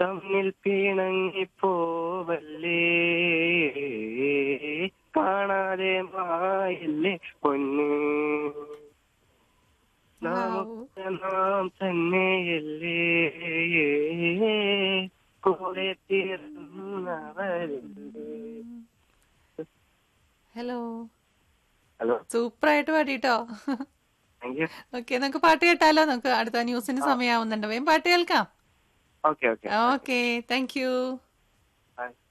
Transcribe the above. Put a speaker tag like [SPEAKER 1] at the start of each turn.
[SPEAKER 1] തമ്മിൽ പിണങ്ങിപ്പോവല്ലേ കാണാതെ മായല്ലേ പൊന്ന് നമുക്ക് നാം തന്നെയല്ലേ കൂടെ തീർന്നവരല്ലേ
[SPEAKER 2] ഹലോ
[SPEAKER 1] ഹലോ
[SPEAKER 2] സൂപ്പർ ആയിട്ട് പാടിട്ടോ
[SPEAKER 1] താങ്ക് യു
[SPEAKER 2] ഓക്കെ നമുക്ക് പാട്ട് കേട്ടാലോ നമുക്ക് അടുത്ത ന്യൂസിന് സമയമാവുന്നുണ്ട് വേഗം പാട്ട് കേൾക്കാം
[SPEAKER 1] okay okay
[SPEAKER 2] okay thank you
[SPEAKER 1] by